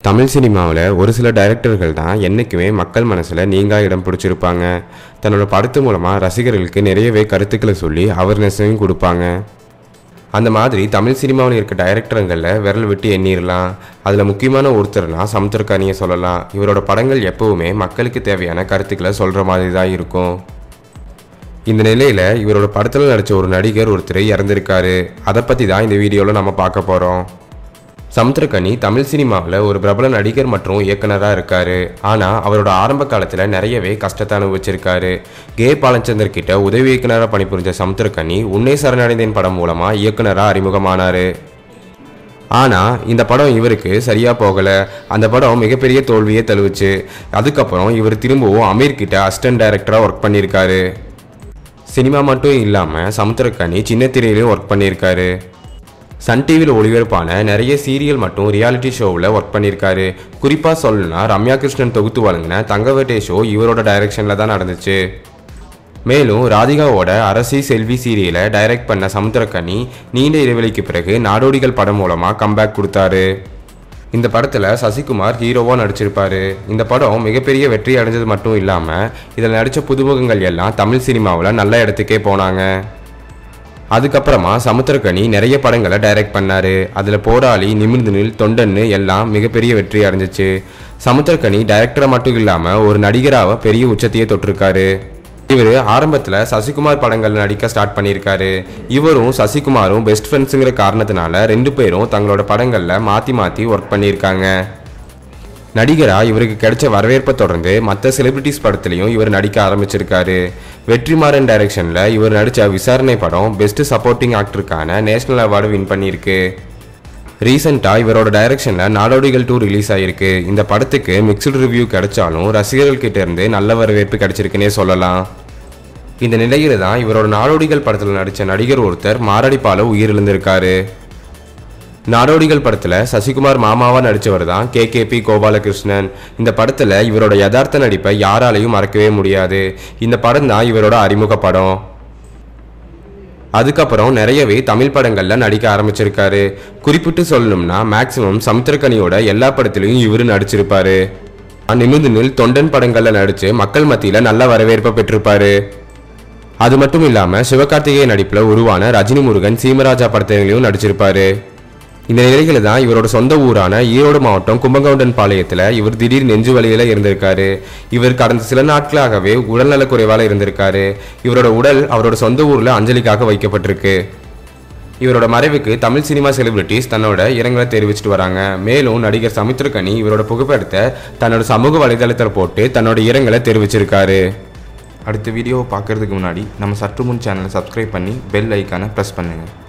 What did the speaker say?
தமிழ் சினிமாவில் ஒரு சில டைரக்டர்கள் தான் என்றைக்குமே மக்கள் மனசில் நீங்கா இடம் பிடிச்சிருப்பாங்க தன்னோட படத்து மூலமாக ரசிகர்களுக்கு நிறையவே கருத்துக்களை சொல்லி அவேர்னஸையும் கொடுப்பாங்க அந்த மாதிரி தமிழ் சினிமாவில் இருக்க டைரக்டருங்களில் விரல் விட்டு எண்ணிடலாம் அதில் முக்கியமான ஒருத்தர்னா சமுத்திரக்கானியை சொல்லலாம் இவரோட படங்கள் எப்போவுமே மக்களுக்கு தேவையான கருத்துக்களை சொல்கிற மாதிரி தான் இருக்கும் இந்த நிலையில் இவரோட படத்தில் நடித்த ஒரு நடிகர் ஒருத்தர் இறந்திருக்காரு அதை பற்றி தான் இந்த வீடியோவில் நம்ம பார்க்க போகிறோம் சமுத்திரக்கனி தமிழ் சினிமாவில் ஒரு பிரபல நடிகர் மற்றும் இயக்குனராக இருக்காரு ஆனால் அவரோட ஆரம்ப காலத்தில் நிறையவே கஷ்டத்தை அனுபவிச்சிருக்காரு கே பாலச்சந்தர் கிட்ட உதவி இயக்குனராக பணிபுரிஞ்ச சமுத்திரக்கனி உன்னை சரணடைந்தேன் படம் மூலமாக இயக்குனராக அறிமுகமானார் ஆனால் இந்த படம் இவருக்கு சரியாக போகலை அந்த படம் மிகப்பெரிய தோல்வியே தழுவுச்சு அதுக்கப்புறம் இவர் திரும்பவும் அமீர் கிட்ட அசிஸ்டன்ட் டைரக்டராக ஒர்க் பண்ணியிருக்காரு சினிமா மட்டும் இல்லாமல் சமுத்திரக்கனி சின்ன திரையிலையும் ஒர்க் பண்ணியிருக்காரு சன் டிவியில் ஒளிபரப்பான நிறைய சீரியல் மற்றும் ரியாலிட்டி ஷோவில் ஒர்க் பண்ணியிருக்காரு குறிப்பாக சொல்லணும்னா ரம்யா கிருஷ்ணன் தொகுத்து வழங்கின தங்கவேட்டை ஷோ இவரோட டைரக்ஷனில் தான் நடந்துச்சு மேலும் ராதிகாவோட அரசி செல்வி சீரியலை டைரக்ட் பண்ண சமுத்திரக்கனி நீண்ட இடைவெளிக்கு பிறகு நாடோடிகள் படம் மூலமாக கம்பேக் கொடுத்தாரு இந்த படத்தில் சசிகுமார் ஹீரோவாக நடிச்சிருப்பாரு இந்த படம் மிகப்பெரிய வெற்றி அடைஞ்சது மட்டும் இல்லாமல் இதில் நடித்த புதுமுகங்கள் எல்லாம் தமிழ் சினிமாவில் நல்ல இடத்துக்கே போனாங்க அதுக்கப்புறமா சமுத்திரக்கனி நிறைய படங்களை டைரக்ட் பண்ணாரு அதில் போராளி நிமிர்ந்து நில் தொண்டன்னு எல்லாம் மிகப்பெரிய வெற்றி அடைஞ்சிச்சு சமுத்திரக்கனி டைரக்டரை மட்டும் இல்லாமல் ஒரு நடிகராக பெரிய உச்சத்தையே தொட்டிருக்காரு இவர் ஆரம்பத்தில் சசிகுமார் படங்கள் நடிக்க ஸ்டார்ட் பண்ணியிருக்காரு இவரும் சசிகுமாரும் பெஸ்ட் ஃப்ரெண்ட்ஸுங்கிற காரணத்தினால ரெண்டு பேரும் தங்களோட படங்களில் மாற்றி மாற்றி ஒர்க் பண்ணியிருக்காங்க நடிகரா இவருக்கு கிடைச்ச வரவேற்பை தொடர்ந்து மற்ற செலிபிரிட்டிஸ் படத்துலையும் இவர் நடிக்க ஆரம்பிச்சிருக்காரு வெற்றிமாறன் டைரக்ஷனில் இவர் நடித்த விசாரணை படம் பெஸ்ட் சப்போர்ட்டிங் ஆக்டருக்கான நேஷனல் அவார்டு வின் பண்ணியிருக்கு ரீசெண்டாக இவரோட டைரக்ஷனில் நாடோடிகள் டூ ரிலீஸ் ஆகிருக்கு இந்த படத்துக்கு மிக்சடு ரிவ்யூ கிடைச்சாலும் ரசிகர்கள் கிட்ட இருந்து நல்ல வரவேற்பு கிடைச்சிருக்குன்னே சொல்லலாம் இந்த நிலையில தான் இவரோட நாடோடிகள் படத்தில் நடித்த நடிகர் ஒருத்தர் மாரடைப்பால உயிரிழந்திருக்காரு நாடோடிகள் படத்தில் சசிகுமார் மாமாவா நடித்தவர் தான் கே கே பி கோபாலகிருஷ்ணன் இந்த படத்தில் இவரோட யதார்த்த நடிப்பை யாராலையும் மறக்கவே முடியாது இந்த படம் தான் இவரோட அறிமுக படம் அதுக்கப்புறம் நிறையவே தமிழ் படங்களில் நடிக்க ஆரம்பிச்சிருக்காரு குறிப்பிட்டு சொல்லணும்னா மேக்சிமம் சமுத்திரக்கனியோட எல்லா படத்துலையும் இவர் நடிச்சிருப்பாரு நிமிர்ந்து நில் தொண்டன் படங்களில் நடித்து மக்கள் மத்தியில் நல்ல வரவேற்பை பெற்றிருப்பாரு அது மட்டும் இல்லாமல் சிவகார்த்திகேயன் நடிப்பில் உருவான ரஜினி முருகன் சீமராஜா படத்திலையும் நடிச்சிருப்பாரு இந்த நிலையில தான் இவரோட சொந்த ஊரான ஈரோடு மாவட்டம் கும்பகவுண்டன் பாளையத்தில் இவர் திடீர் நெஞ்சு வலியில இருந்திருக்காரு இவர் கடந்த சில நாட்களாகவே உடல்நலக் குறைவால இருந்திருக்காரு இவரோட உடல் அவரோட சொந்த ஊர்ல அஞ்சலிக்காக வைக்கப்பட்டிருக்கு இவரோட மறைவுக்கு தமிழ் சினிமா செலிபிரிட்டிஸ் தன்னோட இரங்கலை தெரிவிச்சிட்டு வராங்க மேலும் நடிகர் சமுத்திரக்கனி இவரோட புகைப்படத்தை தன்னோட சமூக வலைதளத்தில் போட்டு தன்னோட இரங்கலை தெரிவிச்சிருக்காரு அடுத்த வீடியோவை பார்க்கறதுக்கு முன்னாடி நம்ம சற்று முன் சேனலை சப்ஸ்கிரைப் பண்ணி பெல் ஐக்கானை ப்ரெஸ் பண்ணுங்கள்